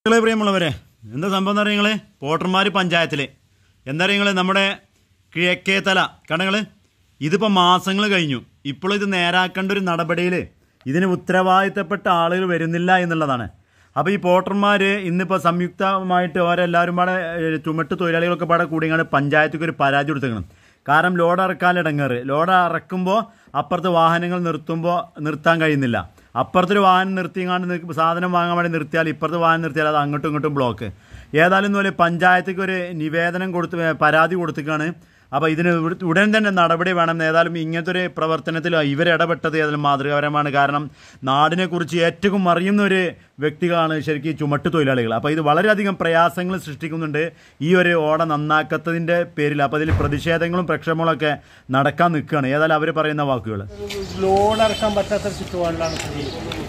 നിങ്ങളെ പ്രിയമുള്ളവരെ എന്താ സംഭവം എന്ന് പറയുന്നത് പോട്ടർമാർ പഞ്ചായത്തിൽ എന്താ പറയുക നമ്മുടെ കിഴക്കേത്തല കടങ്ങൾ ഇതിപ്പോൾ മാസങ്ങൾ കഴിഞ്ഞു ഇപ്പോൾ ഇത് നേരാക്കേണ്ട ഒരു നടപടിയിൽ ഇതിന് ഉത്തരവാദിത്തപ്പെട്ട ആളുകൾ വരുന്നില്ല എന്നുള്ളതാണ് അപ്പോൾ ഈ പോട്ടർമാർ ഇന്നിപ്പോൾ സംയുക്തമായിട്ട് ഓരെല്ലാവരും പാടെ ഏഹ്, ചുമട്ട് തൊഴിലാളികളൊക്കെ പാടെ കൂടിയാണ് പഞ്ചായത്തേക്ക് ഒരു പരാതി കൊടുത്തേക്കണം കാരണം ലോഡ് ഇറക്കാൻ ഇടങ്ങേറ് ലോഡ് ഇറക്കുമ്പോൾ അപ്പുറത്ത് വാഹനങ്ങൾ നിർത്തുമ്പോൾ നിർത്താൻ കഴിയുന്നില്ല അപ്പുറത്തൊരു വാഹനം നിർത്തിങ്ങാണ്ട് നിക്ക് സാധനം വാങ്ങാൻ വേണ്ടി നിർത്തിയാൽ ഇപ്പുറത്ത് വാഹനം നിർത്തിയാൽ അത് അങ്ങോട്ടും ഇങ്ങോട്ടും ബ്ലോക്ക് ഏതായാലും പോലെ പഞ്ചായത്തേക്ക് ഒരു നിവേദനം കൊടുത്ത് ഏ, പരാതി കൊടുത്തിക്കാണ് അപ്പോൾ ഇതിന് ഉട- ഉടൻ തന്നെ നടപടി വേണം ഏതായാലും ഇങ്ങനത്തെ ഒരു പ്രവർത്തനത്തിൽ ഇവരിടപെട്ടത് ഏതായാലും മാതൃകാപരമാണ് കാരണം നാടിനെക്കുറിച്ച് ഏറ്റവും അറിയുന്ന ഒരു വ്യക്തികളാണ് ശരിക്കും ഈ ചുമട്ട് തൊഴിലാളികൾ അപ്പോൾ ഇത് വളരെയധികം പ്രയാസങ്ങൾ സൃഷ്ടിക്കുന്നുണ്ട് ഈ ഒരു ഓട നന്നാക്കത്തതിൻ്റെ പേരിൽ അപ്പോൾ ഇതിൽ പ്രതിഷേധങ്ങളും പ്രക്ഷോഭങ്ങളൊക്കെ നടക്കാൻ നിൽക്കുകയാണ് ഏതായാലും അവർ പറയുന്ന വാക്കുകൾ ലോഡ് ഇറക്കാൻ പറ്റാത്ത ചുറ്റുപാടിലാണ് സ്ഥിതി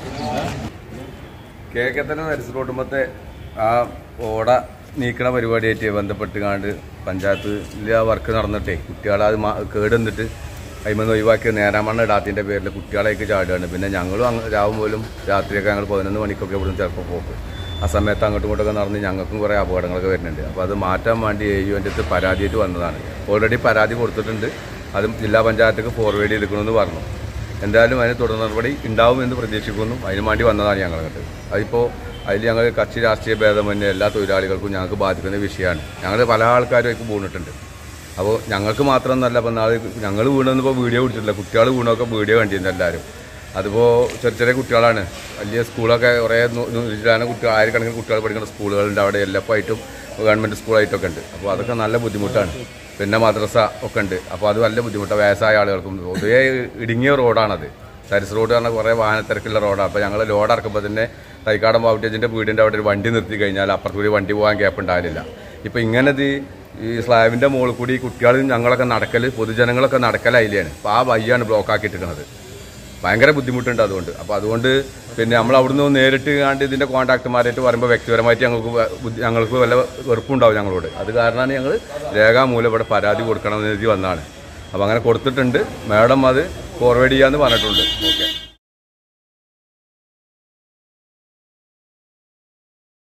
കേക്കത്തന്നെ നരിസ് റോഡുമ്പത്തെ ആ ഓട നീക്കണ പരിപാടിയായിട്ട് ബന്ധപ്പെട്ട് കാണ്ട് പഞ്ചായത്തിൽ ആ വർക്ക് നടന്നിട്ടേ കുട്ടികളെ അത് മാ- കേടുന്നിട്ട് അയിമന്ന് ഒഴിവാക്കിയ നേരാമണ്ണ ഇടാത്തിൻ്റെ പേരിൽ കുട്ടികളേക്ക് ചാടുകയാണ് പിന്നെ ഞങ്ങളും അങ്ങ് രാവും പോലും രാത്രിയൊക്കെ ഞങ്ങൾ പതിനൊന്ന് മണിക്കൊക്കെ ഇവിടുന്ന് ചിലപ്പോൾ പോക്ക് ആ സമയത്ത് അങ്ങോട്ടും ഇങ്ങോട്ടൊക്കെ നടന്ന് ഞങ്ങൾക്കും കുറേ അപകടങ്ങളൊക്കെ വരുന്നുണ്ട് അപ്പോൾ അത് മാറ്റാൻ വേണ്ടി എ യു എൻ്റെ അടുത്ത് പരാതിയായിട്ട് വന്നതാണ് ഓൾറെഡി പരാതി കൊടുത്തിട്ടുണ്ട് അതും ജില്ലാ പഞ്ചായത്തേക്ക് ഫോർവേഡ് ചെയ്തിരിക്കണമെന്ന് പറഞ്ഞു എന്തായാലും അതിന് തുടർ നടപടി ഉണ്ടാവും എന്ന് പ്രതീക്ഷിക്കുന്നു അതിന് വേണ്ടി വന്നതാണ് ഞങ്ങൾ അങ്ങോട്ട് അതിപ്പോൾ അതിൽ ഞങ്ങൾ കക്ഷി രാഷ്ട്രീയ ഭേദമന്യേ എല്ലാ തൊഴിലാളികൾക്കും ഞങ്ങൾക്ക് ബാധിക്കുന്ന വിഷയമാണ് ഞങ്ങൾ പല ആൾക്കാരും അതിൽ വീണിട്ടുണ്ട് അപ്പോൾ ഞങ്ങൾക്ക് മാത്രമൊന്നല്ല അപ്പോൾ നാളെ ഞങ്ങൾ വീണെന്നിപ്പോൾ വീഡിയോ പിടിച്ചിട്ടില്ല കുട്ടികൾ വീണൊക്കെ വീഡിയോ കണ്ടിരുന്നു എല്ലാവരും അതിപ്പോൾ ചെറിയ ചെറിയ കുട്ടികളാണ് വലിയ സ്കൂളൊക്കെ കുറേ നൂറ്റിലാണ് കുട്ടികൾ ആയിരക്കണക്കിന് കുട്ടികൾ പഠിക്കുന്ന സ്കൂളുകളുണ്ട് അവിടെ എല്ലപ്പായിട്ടും ഗവൺമെൻറ് സ്കൂളായിട്ടൊക്കെ ഉണ്ട് അപ്പോൾ അതൊക്കെ നല്ല ബുദ്ധിമുട്ടാണ് പിന്നെ മദ്രസ ഒക്കെ ഉണ്ട് അപ്പോൾ അത് നല്ല ബുദ്ധിമുട്ടാണ് വയസ്സായ ആളുകൾക്കും പൊതുവേ ഇടുങ്ങിയ റോഡാണത് സരിസ് റോഡ് പറഞ്ഞാൽ കുറേ വാഹനത്തിരക്കുള്ള റോഡാണ് അപ്പോൾ ഞങ്ങൾ ലോഡ് ഇറക്കുമ്പോൾ തന്നെ തൈക്കാടൻ ബാബുട്ടേജിൻ്റെ വീടിൻ്റെ അവിടെ ഒരു വണ്ടി നിർത്തി കഴിഞ്ഞാൽ അപ്പുറത്തുകൂടി വണ്ടി പോകാൻ ഗ്യാപ്പ് ഉണ്ടാവില്ല ഇപ്പോൾ ഇങ്ങനത് ഈ സ്ലാബിൻ്റെ മുകളിൽ കൂടി കുട്ടികളും ഞങ്ങളൊക്കെ നടക്കൽ പൊതുജനങ്ങളൊക്കെ നടക്കലായില്ലാണ് അപ്പോൾ ആ വയ്യാണ് ബ്ലോക്ക് ആക്കിയിട്ടിരിക്കുന്നത് ഭയങ്കര ബുദ്ധിമുട്ടുണ്ട് അതുകൊണ്ട് അപ്പോൾ അതുകൊണ്ട് പിന്നെ നമ്മൾ അവിടുന്ന് നേരിട്ട് കണ്ട് ഇതിൻ്റെ കോൺടാക്ട്മാരായിട്ട് പറയുമ്പോൾ വ്യക്തിപരമായിട്ട് ഞങ്ങൾക്ക് വ- ബുദ്ധി- ഞങ്ങൾക്ക് വല്ല വെറുപ്പുണ്ടാവും ഞങ്ങളോട് അത് കാരണമാണ് ഞങ്ങൾ രേഖാമൂലം ഇവിടെ പരാതി കൊടുക്കണം എന്ന് എഴുതി വന്നതാണ് അപ്പോൾ അങ്ങനെ കൊടുത്തിട്ടുണ്ട് മാഡം അത് ഫോർവേഡ് ചെയ്യാമെന്ന് പറഞ്ഞിട്ടുണ്ട് ഓക്കെ